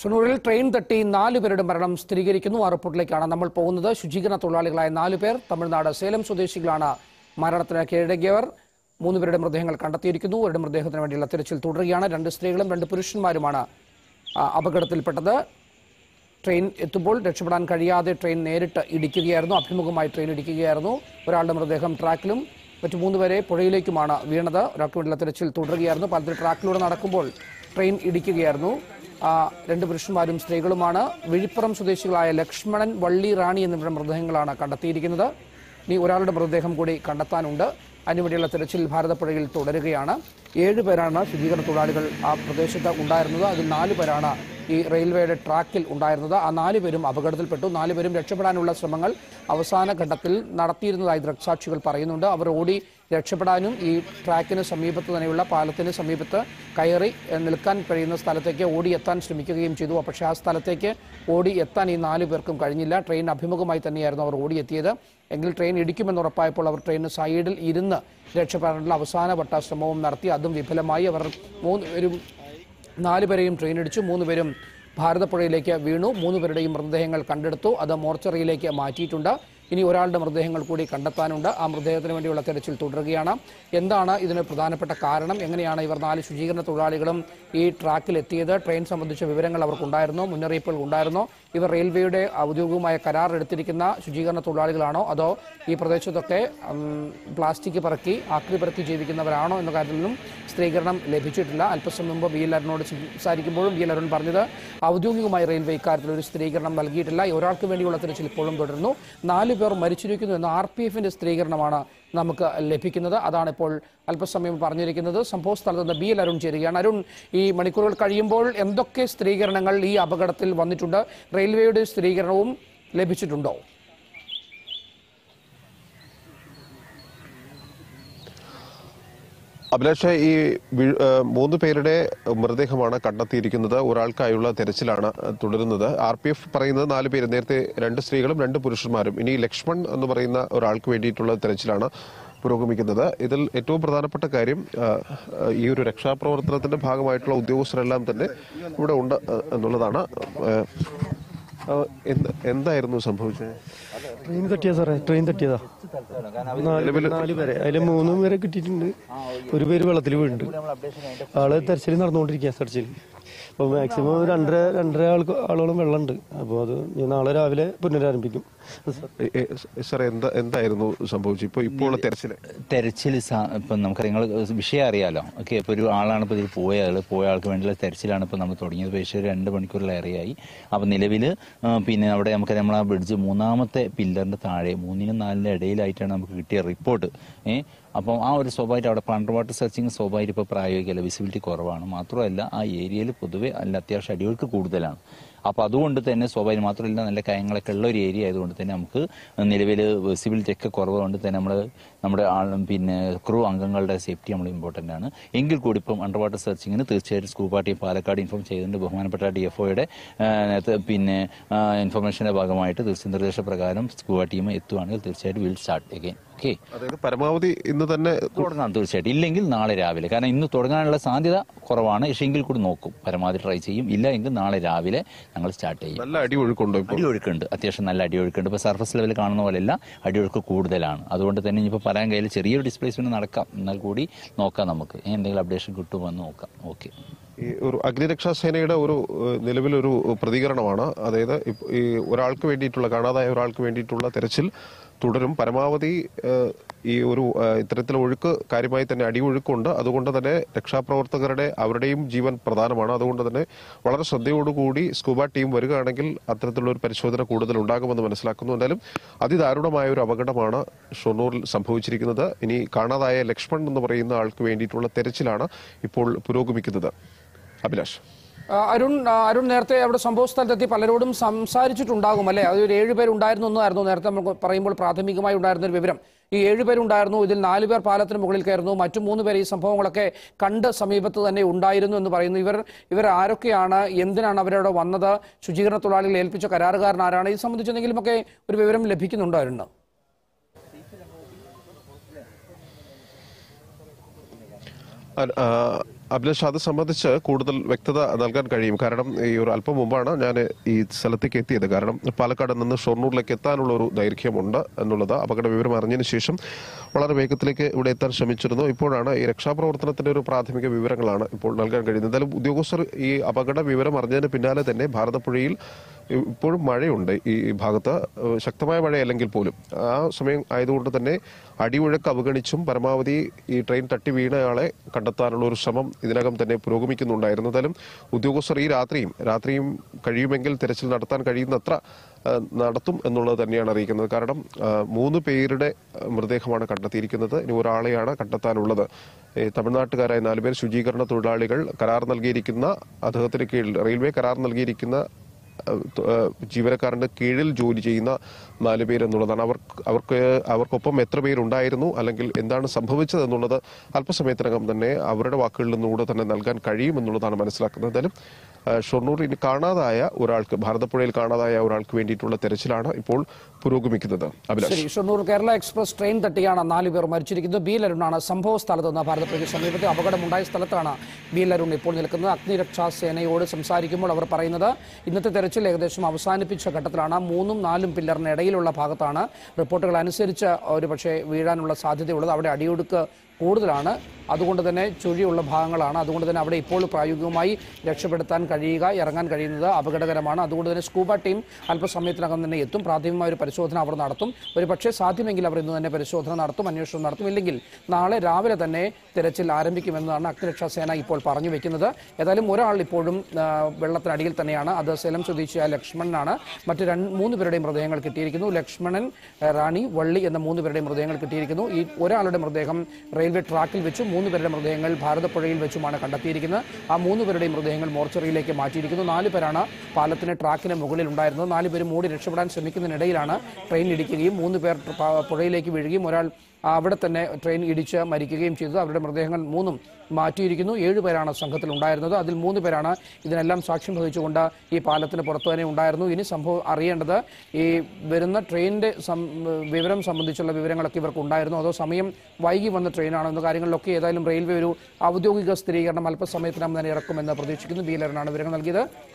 ഷൊർണൂരിൽ train തട്ടി നാല് പേരുടെ മരണം സ്ഥിരീകരിക്കുന്നു ആ റിപ്പോർട്ടിലേക്കാണ് നമ്മൾ പോകുന്നത് ശുചീകരണ തൊഴിലാളികളായ നാല് പേർ തമിഴ്നാട് സേലം സ്വദേശികളാണ് മരണത്തിന് കീഴടങ്ങിയവർ മൂന്ന് പേരുടെ മൃതദേഹങ്ങൾ കണ്ടെത്തിയിരിക്കുന്നു അവരുടെ മൃതദേഹത്തിന് വേണ്ടിയുള്ള തിരച്ചിൽ തുടരുകയാണ് രണ്ട് സ്ത്രീകളും രണ്ട് പുരുഷന്മാരുമാണ് ആ, അപകടത്തിൽപ്പെട്ടത് ട്രെയിൻ എത്തുമ്പോൾ രക്ഷപ്പെടാൻ കഴിയാതെ ട്രെയിൻ നേരിട്ട് ഇടിക്കുകയായിരുന്നു അഭിമുഖമായി ട്രെയിൻ ഇടിക്കുകയായിരുന്നു ഒരാളുടെ മൃതദേഹം ട്രാക്കിലും മറ്റു മൂന്നുപേരെ പുഴയിലേക്കുമാണ് വീണത് ഒരാൾക്ക് വേണ്ടിയുള്ള തിരച്ചിൽ തുടരുകയായിരുന്നു പാലത്തിൽ ട്രാക്കിലൂടെ നടക്കുമ്പോൾ ട്രെയിൻ ഇടിക്കുകയായിരുന്നു ആ, രണ്ട് പുരുഷന്മാരും സ്ത്രീകളുമാണ് വിഴിപ്പുറം സ്വദേശികളായ ലക്ഷ്മണൻ വള്ളി റാണി എന്നിവരുടെ മൃതദേഹങ്ങളാണ് കണ്ടെത്തിയിരിക്കുന്നത് ഇനി ഒരാളുടെ മൃതദേഹം കൂടി കണ്ടെത്താനുണ്ട് അതിനുവേണ്ടിയുള്ള തിരച്ചിൽ ഭാരതപ്പുഴയിൽ തുടരുകയാണ് ഏഴ് പേരാണ് ശുചീകരണ തൊഴിലാളികൾ ആ പ്രദേശത്ത് ഉണ്ടായിരുന്നത് അതിൽ നാല് പേരാണ് ഈ റെയിൽവേയുടെ ട്രാക്കിൽ ഉണ്ടായിരുന്നത് ആ നാല് പേരും അപകടത്തിൽപ്പെട്ടു നാല് പേരും രക്ഷപ്പെടാനുള്ള ശ്രമങ്ങൾ അവസാന ഘട്ടത്തിൽ നടത്തിയിരുന്നതായി ദൃക്സാക്ഷികൾ പറയുന്നുണ്ട് അവർ ഓടി രക്ഷപ്പെടാനും ഈ ട്രാക്കിന് സമീപത്ത് തന്നെയുള്ള പാലത്തിന് സമീപത്ത് കയറി എഹ്, നിൽക്കാൻ കഴിയുന്ന സ്ഥലത്തേക്ക് ഓടിയെത്താൻ ശ്രമിക്കുകയും ചെയ്തു പക്ഷേ ആ സ്ഥലത്തേക്ക് ഓടി എത്താൻ ഈ നാല് പേർക്കും കഴിഞ്ഞില്ല ട്രെയിൻ അഭിമുഖമായി തന്നെയായിരുന്നു അവർ ഓടിയെത്തിയത് എങ്കിൽ ട്രെയിൻ ഇടിക്കുമെന്ന് ഉറപ്പായപ്പോൾ അവർ ട്രെയിനിന് സൈഡിൽ ഇരുന്ന് രക്ഷപ്പെടാനുള്ള അവസാനവട്ട ശ്രമവും നടത്തി അതും വിഫലമായി അവർ മൂന്ന് പേരും നാല് പേരെയും ട്രെയിൻ ഇടിച്ചു മൂന്ന് പേരും ഭാരതപ്പുഴയിലേക്ക് വീണു മൂന്ന് പേരുടെയും മൃതദേഹങ്ങൾ കണ്ടെടുത്തു അത് മോർച്ചറിയിലേക്ക് മാറ്റിയിട്ടുണ്ട് ഇനി ഒരാളുടെ മൃതദേഹങ്ങൾ കൂടി കണ്ടെത്താനുണ്ട് ആ മൃതദേഹത്തിന് വേണ്ടിയുള്ള തെരച്ചിൽ തുടരുകയാണ് എന്താണ് ഇതിന് പ്രധാനപ്പെട്ട കാരണം എങ്ങനെയാണ് ഇവർ നാല് ശുചീകരണ തൊഴിലാളികളും ഈ ട്രാക്കിൽ എത്തിയത് ട്രെയിൻ സംബന്ധിച്ച വിവരങ്ങൾ അവർക്കുണ്ടായിരുന്നോ മുന്നറിയിപ്പുകൾ ഉണ്ടായിരുന്നോ ഇവർ റെയിൽവേയുടെ ഔദ്യോഗികമായ കരാർ എടുത്തിരിക്കുന്ന ശുചീകരണ തൊഴിലാളികളാണോ അതോ ഈ പ്രദേശത്തൊക്കെ ഉം, പ്ലാസ്റ്റിക് പറക്കി ആക്രി പറക്കി ജീവിക്കുന്നവരാണോ എന്ന കാര്യത്തിലും സ്ഥിരീകരണം ലഭിച്ചിട്ടില്ല അല്പസം മുമ്പ് ബി എൽ അരുണോട് സംസാരിക്കുമ്പോഴും ബി എൽ അരുൺ പറഞ്ഞത് ഔദ്യോഗികമായി റെയിൽവേ ഇക്കാര്യത്തിൽ ഒരു സ്ഥിരീകരണം നൽകിയിട്ടില്ല ഒരാൾക്ക് വേണ്ടിയുള്ള തിരച്ചിൽ ഇപ്പോഴും തുടരുന്നു നാല് പേർ മരിച്ചിരിക്കുന്നു എന്ന ആർ പി എഫിന്റെ സ്ഥിരീകരണമാണ് നമുക്ക് ലഭിക്കുന്നത് അതാണ് ഇപ്പോൾ അല്പസമയം പറഞ്ഞിരിക്കുന്നത് സംഭവ സ്ഥലത്ത് നിന്ന് ബി എൽ അരുൺ ചേരുകയാണ് അരുൺ ഈ മണിക്കൂറുകൾ കഴിയുമ്പോൾ എന്തൊക്കെ സ്ഥിരീകരണങ്ങൾ ഈ അപകടത്തിൽ വന്നിട്ടുണ്ട് റെയിൽവേയുടെ സ്ഥിരീകരണവും ലഭിച്ചിട്ടുണ്ടോ അഭിലാഷ ഈ വി- ഏഹ് മൂന്ന് പേരുടെ മൃതദേഹമാണ് കണ്ടെത്തിയിരിക്കുന്നത് ഒരാൾക്കായുള്ള തെരച്ചിലാണ് തുടരുന്നത് ആർ പി എഫ് പറയുന്നത് നാല് പേര് നേരത്തെ രണ്ട് സ്ത്രീകളും രണ്ട് പുരുഷന്മാരും ഇനി ലക്ഷ്മൺ എന്ന് പറയുന്ന ഒരാൾക്ക് വേണ്ടിയിട്ടുള്ള തെരച്ചിലാണ് പുരോഗമിക്കുന്നത് ഇതിൽ ഏറ്റവും പ്രധാനപ്പെട്ട കാര്യം ആഹ്, ആഹ്, ഈ ഒരു രക്ഷാപ്രവർത്തനത്തിന്റെ ഭാഗമായിട്ടുള്ള ഉദ്യോഗസ്ഥരെല്ലാം തന്നെ ഇവിടെ ഉണ്ട് ആഹ്, എന്നുള്ളതാണ് ആഹ്, ആഹ്, എന്ത്- എന്തായിരുന്നു സംഭവിച്ചത് ട്രെയിൻ തട്ടിയാ സാറേ ട്രെയിൻ തട്ടിയതാ നാല് നാല് പേരെ അതിൽ മൂന്ന് പേരെ കിട്ടിയിട്ടുണ്ട് ഒരു പേര് വെള്ളത്തിൽ വീഴുന്നുണ്ട് ആള് തെരച്ചിൽ നടന്നുകൊണ്ടിരിക്കുക തെരച്ചിൽ അപ്പോൾ മാക്സിമം രണ്ടര രണ്ടര ആൾക്ക് ആളോളം വെള്ളമുണ്ട് അപ്പോൾ അത് ഞാൻ നാളെ രാവിലെ പുനരാരംഭിക്കും ഏ- ഏ, സാറേ എന്താ എന്തായിരുന്നു സംഭവിച്ചത് ഇപ്പൊ ഇപ്പോൾ ഉള്ള തെരച്ചില് തെരച്ചിൽ ഇപ്പം നമുക്കറിയാം നിങ്ങൾ വിഷയം അറിയാലോ ഓക്കെ ഇപ്പോൾ ഒരു ആളാണ് ഇപ്പോൾ ഇതിൽ പോയ ആൾ പോയ ആൾക്ക് വേണ്ടിയുള്ള തെരച്ചിലാണ് ഇപ്പോൾ നമ്മൾ തുടങ്ങിയത് പക്ഷേ ഒരു രണ്ട് മണിക്കൂറിലേറെയായി അപ്പോൾ നിലവിൽ പിന്നെ അവിടെ നമുക്ക് നമ്മൾ ആ ബ്രിഡ്ജ് മൂന്നാമത്തെ പില്ലറിൻ്റെ താഴെ മൂന്നിനും നാലിനും ഇടയിലായിട്ടാണ് നമുക്ക് കിട്ടിയ റിപ്പോർട്ട് ഏഹ് അപ്പം ആ ഒരു സ്വാഭാവികമായിട്ട് അവിടെ അണ്ടർ വാട്ടർ സെർച്ചിങ് സ്വാഭാവികം ഇപ്പോൾ പ്രായോഗികമല്ല വിസിബിലിറ്റി കുറവാണ് മാത്രമല്ല ആ ഏരിയയിൽ പൊതുവെ അല്ല അത്യാവശ്യം അടിയൊഴുക്ക് കൂടുതലാണ് അപ്പോൾ അതുകൊണ്ട് തന്നെ സ്വാഭാവികം മാത്രമല്ല നല്ല കാര്യങ്ങളൊക്കെ ഉള്ള ഒരു ഏരിയ ആയതുകൊണ്ട് തന്നെ നമുക്ക് നിലവിൽ വിസിബിലിറ്റി ഒക്കെ കുറവുകൊണ്ട് തന്നെ നമ്മൾ നമ്മുടെ ആളും പിന്നെ ക്രൂ അംഗങ്ങളുടെ സേഫ്റ്റി നമ്മൾ ഇമ്പോർട്ടൻ്റ് ആണ് എങ്കിൽ കൂടി ഇപ്പം അണ്ടർ വാട്ടർ സെർച്ചിങ്ങിന് തീർച്ചയായിട്ടും സ്കൂബ ടീം പാലക്കാട് ഇൻഫോം ചെയ്തിട്ടുണ്ട് ബഹുമാനപ്പെട്ട ഡി എഫ് ഒയുടെ പിന്നെ ഇൻഫർമേഷൻ്റെ ഭാഗമായിട്ട് തീർച്ചയായും നിർദ്ദേശപ്രകാരം സ്കൂബ ടീം എത്തുവാണെങ്കിൽ തീർച്ചയായിട്ടും വിൽ സ്റ്റാർട്ട് അഗൈൻ ഓക്കെ അതായത് പരമാവധി ഇന്ന് തന്നെ തുടങ്ങാം തീർച്ചയായിട്ടും ഇല്ലെങ്കിൽ നാളെ രാവിലെ കാരണം ഇന്ന് തുടങ്ങാനുള്ള സാധ്യത കുറവാണ് പക്ഷേ എങ്കിൽ കൂടി നോക്കും പരമാവധി ട്രൈ ചെയ്യും ഇല്ല എങ്കിൽ നാളെ രാവിലെ ഞങ്ങൾ സ്റ്റാർട്ട് ചെയ്യും നല്ല അടി ഒഴുക്കുണ്ടോ ഇപ്പോൾ അടിയൊഴുക്കുണ്ട് അത്യാവശ്യം നല്ല അടിയൊഴുക്കുണ്ട് ഇപ്പോൾ സർഫസ് ലെവൽ കാണുന്ന പോലെയല്ല അടിയൊഴുക്ക് കൂടുതലാണ് അതുകൊണ്ട് തന്നെ ഇനിയിപ്പോൾ പറയാൻ കയ്യിൽ ചെറിയൊരു ഡിസ്പ്ലേസ്മെന്റ് നടക്കാം എന്നാൽ കൂടി നോക്കാം നമുക്ക് ഇനി എന്തെങ്കിലും അപ്ഡേഷൻ കിട്ടുമെന്ന് നോക്കാം ഓക്കെ ഈ ഒരു അഗ്നിരക്ഷാ സേനയുടെ ഒരു ഏഹ്, നിലവിലൊരു പ്രതികരണമാണ് അതായത് ഇപ്പ- ഈ ഒരാൾക്ക് വേണ്ടിയിട്ടുള്ള കാണാതായ ഒരാൾക്ക് വേണ്ടിയിട്ടുള്ള തെരച്ചിൽ തുടരും പരമാവധി ഏഹ്, ഈ ഒരു ഏഹ്, ഇത്തരത്തിലെ ഒഴുക്ക് കാര്യമായി തന്നെ അടിയൊഴുക്കുണ്ട് അതുകൊണ്ട് തന്നെ രക്ഷാപ്രവർത്തകരുടെ അവരുടെയും ജീവൻ പ്രധാനമാണ് അതുകൊണ്ട് തന്നെ വളരെ ശ്രദ്ധയോടുകൂടി സ്കൂബ ടീം വരികയാണെങ്കിൽ അത്തരത്തിലുള്ള ഒരു പരിശോധന കൂടുതൽ ഉണ്ടാകുമെന്ന് മനസ്സിലാക്കുന്നു എന്തായാലും അതിദാരുണമായ ഒരു അപകടമാണ് ഷൊർണൂരിൽ സംഭവിച്ചിരിക്കുന്നത് ഇനി കാണാതായ ലക്ഷ്മൺ എന്ന് പറയുന്ന ആൾക്ക് വേണ്ടിയിട്ടുള്ള തെരച്ചിലാണ് ഇപ്പോൾ പുരോഗമിക്കുന്നത് അഭിലാഷ് ആ, അരുൺ ആ, അരുൺ നേരത്തെ അവിടെ സംഭവ സ്ഥലത്തെത്തി പലരോടും സംസാരിച്ചിട്ടുണ്ടാകും അല്ലേ അത് ഒരു ഏഴ് പേരുണ്ടായിരുന്നു എന്നായിരുന്നു നേരത്തെ നമുക്ക് പറയുമ്പോൾ പ്രാഥമികമായി ഉണ്ടായിരുന്ന ഒരു വിവരം ഈ ഏഴ് പേരുണ്ടായിരുന്നു ഇതിൽ നാല് പേർ പാലത്തിന് മുകളിൽ കയറുന്നു മറ്റു മൂന്ന് പേർ ഈ സംഭവങ്ങളൊക്കെ കണ്ട് സമീപത്ത് തന്നെ ഉണ്ടായിരുന്നു എന്ന് പറയുന്നു ഇവർ ഇവർ ആരൊക്കെയാണ് എന്തിനാണ് അവരവിടെ വന്നത് ശുചീകരണ തൊഴിലാളികൾ ഏൽപ്പിച്ച കരാറുകാരൻ ആരാണ് ഇത് സംബന്ധിച്ച് എന്തെങ്കിലുമൊക്കെ ഒരു വിവരം ലഭിക്കുന്നുണ്ടോ അരുണ് അ- ആ, അഭിലാഷ് അത് സംബന്ധിച്ച് കൂടുതൽ വ്യക്തത നൽകാൻ കഴിയും കാരണം ഈ ഒരു അല്പം മുമ്പാണ് ഞാൻ ഈ സ്ഥലത്തേക്ക് എത്തിയത് കാരണം പാലക്കാട് നിന്ന് ഷൊർണൂരിലേക്ക് എത്താനുള്ള ഒരു ദൈർഘ്യമുണ്ട് എന്നുള്ളത് അപകട വിവരം അറിഞ്ഞതിന് ശേഷം വളരെ വേഗത്തിലേക്ക് ഇവിടെ എത്താൻ ശ്രമിച്ചിരുന്നു ഇപ്പോഴാണ് ഈ രക്ഷാപ്രവർത്തനത്തിന്റെ ഒരു പ്രാഥമിക വിവരങ്ങളാണ് ഇപ്പോൾ നൽകാൻ കഴിയുന്നത് എന്തായാലും ഉദ്യോഗസ്ഥർ ഈ അപകട വിവരം അറിഞ്ഞതിന് പിന്നാലെ തന്നെ ഭാരതപ്പുഴയിൽ ഇപ്പോഴും മഴയുണ്ട് ഈ ഭാഗത്ത് ഏഹ് ശക്തമായ മഴയല്ലെങ്കിൽ പോലും ആ സമയം ആയതുകൊണ്ട് തന്നെ അടിയൊഴുക്ക് അവഗണിച്ചും പരമാവധി ഈ ട്രെയിൻ തട്ടി വീണയാളെ കണ്ടെത്താനുള്ള ഒരു ശ്രമം ഇതിനകം തന്നെ പുരോഗമിക്കുന്നുണ്ടായിരുന്നു എന്തായാലും ഉദ്യോഗസ്ഥർ ഈ രാത്രിയും രാത്രിയും കഴിയുമെങ്കിൽ തെരച്ചിൽ നടത്താൻ കഴിയുന്നത്ര ഏഹ് നടത്തും എന്നുള്ളത് തന്നെയാണ് അറിയിക്കുന്നത് കാരണം ഏഹ് മൂന്ന് പേരുടെ ഏഹ് മൃതദേഹമാണ് കണ്ടെത്തിയിരിക്കുന്നത് ഇനി ഒരാളെയാണ് കണ്ടെത്താനുള്ളത് ഈ തമിഴ്നാട്ടുകാരായ നാലുപേർ ശുചീകരണ തൊഴിലാളികൾ കരാർ നൽകിയിരിക്കുന്ന അദ്ദേഹത്തിന് കീഴിൽ റെയിൽവേ കരാർ നൽകിയിരിക്കുന്ന ഏഹ് ത- ഏഹ് ജീവനക്കാരന്റെ കീഴിൽ ജോലി ചെയ്യുന്ന നാല് പേര് എന്നുള്ളതാണ് അവർ അവർക്ക് അവർക്കൊപ്പം എത്ര പേരുണ്ടായിരുന്നു അല്ലെങ്കിൽ എന്താണ് സംഭവിച്ചത് എന്നുള്ളത് അല്പസമയത്തിനകം തന്നെ അവരുടെ വാക്കുകളിൽ നിന്നുകൂടെ തന്നെ നൽകാൻ കഴിയും എന്നുള്ളതാണ് മനസ്സിലാക്കുന്നത് എന്തായാലും ഏഹ് ഷൊർണൂർ ഇനി കാണാതായ ഒരാൾക്ക് ഭാരതപ്പുഴയിൽ കാണാതായ ഒരാൾക്ക് വേണ്ടിയിട്ടുള്ള തെരച്ചിലാണ് ഇപ്പോൾ പുരോഗമിക്കുന്നത് അഭിലാഷ് ശരി ഷൊർണൂർ കേരള എക്സ്പ്രസ് ട്രെയിൻ തട്ടിയാണ് നാല് പേർ മരിച്ചിരിക്കുന്നത് ബി ലരുണാണ് സംഭവ സ്ഥലത്ത് നിന്ന് ഭാരതപ്പുഴയ്ക്ക് സമീപത്തെ അപകടമുണ്ടായ സ്ഥലത്താണ് ബി ലരുൺ ഇപ്പോൾ നിൽക്കുന്നത് അഗ്നിരക്ഷാ സേനയോട് സംസാരിക്കുമ്പോൾ അവർ പറയുന്നത് ഇന്നത്തെ തെരച്ചിൽ ഏകദേശം അവസാനിപ്പിച്ച ഘട്ടത്തിലാണ് മൂന്നും നാലും പില്ലറിന് ഇടയിലുള്ള ഭാഗത്താണ് റിപ്പോർട്ടുകൾ അനുസരിച്ച് ഒരു പക്ഷേ വീഴാനുള്ള സാധ്യതയുള്ളത് അവിടെ അടിയൊടുക്ക് കൂടുതലാണ് അതുകൊണ്ട് തന്നെ ചുഴിയുള്ള ഭാഗങ്ങളാണ് അതുകൊണ്ട് തന്നെ അവിടെ ഇപ്പോൾ പ്രായോഗികമായി രക്ഷപ്പെടുത്താൻ കഴിയുക ഇറങ്ങാൻ കഴിയുന്നത് അപകടകരമാണ് അതുകൊണ്ട് തന്നെ സ്കൂബ ടീം അല്പസമയത്തിനകം തന്നെ എത്തും പ്രാഥമികമായ ഒരു പരിശോധന അവർ നടത്തും ഒരു പക്ഷേ സാധ്യമെങ്കിൽ അവർ ഇന്ന് തന്നെ പരിശോധന നടത്തും അന്വേഷണം നടത്തും ഇല്ലെങ്കിൽ നാളെ രാവിലെ തന്നെ തിരച്ചിൽ ആരംഭിക്കുമെന്നാണ് അഗ്നിരക്ഷാ സേന ഇപ്പോൾ പറഞ്ഞു വെക്കുന്നത് ഏതായാലും ഒരാൾ ഇപ്പോഴും ആ, വെള്ളത്തിനടിയിൽ തന്നെയാണ് അത് സേലം സ്വദേശിയായ ലക്ഷ്മണനാണ് മറ്റ് രണ്ട് മൂന്ന് പേരുടെയും മൃതദേഹങ്ങൾ കിട്ടിയിരിക്കുന്നു ലക്ഷ്മണൻ ആ, റാണി വള്ളി എന്ന മൂന്ന് പേരുടെയും മൃതദേഹങ്ങൾ കിട്ടിയിരിക്കുന്നു ഈ ഒരാളുടെ മൃതദേഹം റെയിൽവേ ട്രാക്കിൽ വെച്ചും മൂന്ന് പേരുടെ മൃതദേഹങ്ങൾ ഭാരതപ്പുഴയിൽ വെച്ചുമാണ് കണ്ടെത്തിയിരിക്കുന്നത് ആ മൂന്ന് പേരുടെയും മൃതദേഹങ്ങൾ മോർച്ചറിയിലേക്ക് മാറ്റിയിരിക്കുന്നു നാല് പേരാണ് പാലത്തിന് ട്രാക്കിന് മുകളിൽ ഉണ്ടായിരുന്നത് നാല് പേരും മൂടി രക്ഷപ്പെടാൻ ശ്രമിക്കുന്നതിനിടയിലാണ് ട്രെയിൻ ഇടിക്കുകയും മൂന്ന് പേർ പ- പുഴയിലേക്ക് വീഴുകയും ഒരാൾ അവിടെ തന്നെ ട്രെയിൻ ഇടിച്ച് മരിക്കുകയും ചെയ്തത് അവരുടെ മൃതദേഹങ്ങൾ മൂന്നും മാറ്റിയിരിക്കുന്നു ഏഴ് പേരാണ് സംഘത്തിൽ ഉണ്ടായിരുന്നത് അതിൽ മൂന്ന് പേരാണ് ഇതിനെല്ലാം സാക്ഷ്യം വഹിച്ചുകൊണ്ട് ഈ പാലത്തിന് പുറത്തു തന്നെ ഉണ്ടായിരുന്നു ഇനി സംഭവം അറിയേണ്ടത് ഈ വരുന്ന ട്രെയിനിന്റെ സം- വിവരം സംബന്ധിച്ചുള്ള വിവരങ്ങളൊക്കെ ഇവർക്ക് ഉണ്ടായിരുന്നു അതോ സമയം വൈകി വന്ന ട്രെയിനാണോ എന്ന കാര്യങ്ങളിലൊക്കെ ഏതായാലും റെയിൽവേ ഒരു ഔദ്യോഗിക സ്ഥിരീകരണം അല്പസമയത്തിനകം തന്നെ ഇറക്കുമെന്ന് പ്രതീക്ഷിക്കുന്നു ബി ലരനാണ് വിവരങ്ങൾ നൽകിയത്